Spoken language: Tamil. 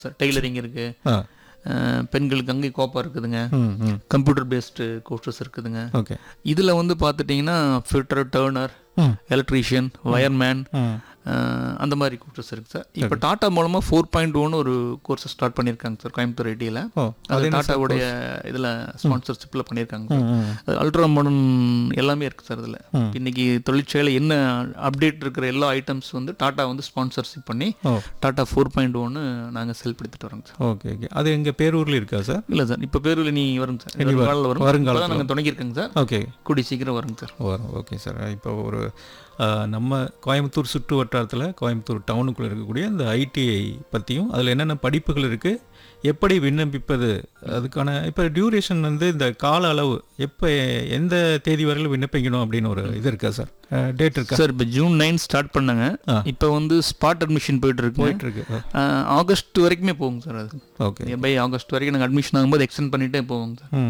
சார் டெய்லரிங் இருக்கு ஆ அஹ், பெண்களுக்கு அங்கே கோப்பா இருக்குதுங்க ம் ம் கம்ப்யூட்டர் பேஸ்டு கோர்சஸ் இருக்குதுங்க ஓகே இதில் வந்து பார்த்துட்டிங்கன்னா ஃபில்டர் டேர்னர் ம் எலக்ட்ரீஷியன் வயர்மேன் ம் அந்த மாதிரி கோர்சஸ் இருக்குது சார் இப்போ டாட்டா மூலமாக ஃபோர் பாயிண்ட் ஒன் ஒரு கோர்ஸ் ஸ்டார்ட் பண்ணியிருக்காங்க சார் கோயம்புத்தூர் ஐடியில் ஓ அது டாட்டாவுடைய இதில் ஸ்பான்சர்ஷிப்பில் பண்ணியிருக்காங்க சார் ம் ம் அது அல்ட்ரா மாடர்ன் எல்லாமே இருக்குது சார் இதில் ம். இன்னைக்கு தொழிற்சாலையில் என்ன அப்டேட் இருக்கிற எல்லா ஐட்டம்ஸ் வந்து டாட்டா வந்து ஸ்பான்சர்ஷிப் பண்ணி ஓ டாட்டா ஃபோர் பாயிண்ட் ஒன்று நாங்கள் செல்படுத்திட்டு வரோங்க சார் ஓகே ஓகே அது எங்கள் பேரூரில் இருக்கா சார் இல்லை சார் இப்போ பேரில் நீ வருங்க சார் இனி வரும். காலில் வரும் வருங்காலத்துல இப்போ நாங்கள் தொடங்கியிருக்கோங்க சார் ஓகே கூடி சீக்கிரம் வருங்க சார் வரும் ஓகே சார் இப்போ ஒரு ஆ, நம்ம கோயம்புத்தூர் சுற்று வட்டாரத்தில் கோயம்புத்தூர் டவுனுக்குள்ளே இருக்கக்கூடிய இந்த ஐடிஐ பற்றியும் அதில் என்னென்ன படிப்புகள் இருக்குது எப்படி விண்ணப்பிப்பது அதுக்கான இப்போ டியூரேஷன் வந்து இந்த கால அளவு எப்போ எந்த தேதி வரையில் விண்ணப்பிக்கணும் அப்படின்னு ஒரு இது இருக்கா சார் டேட் இருக்கா சார் இப்போ ஜூன் நைன் ஸ்டார்ட் பண்ணாங்க ஆ. இப்போ வந்து ஸ்பாட் அட்மிஷன் போயிட்டு இருக்கு போயிட்டு இருக்கு ஆகஸ்ட் வரைக்குமே போகுங்க சார் அது ஓகே நியர்பை ஆகஸ்ட் வரைக்கும் நாங்கள் அட்மிஷன் ஆகும்போது எக்ஸ்டெண்ட் பண்ணிட்டே போவோங்க சார் ம்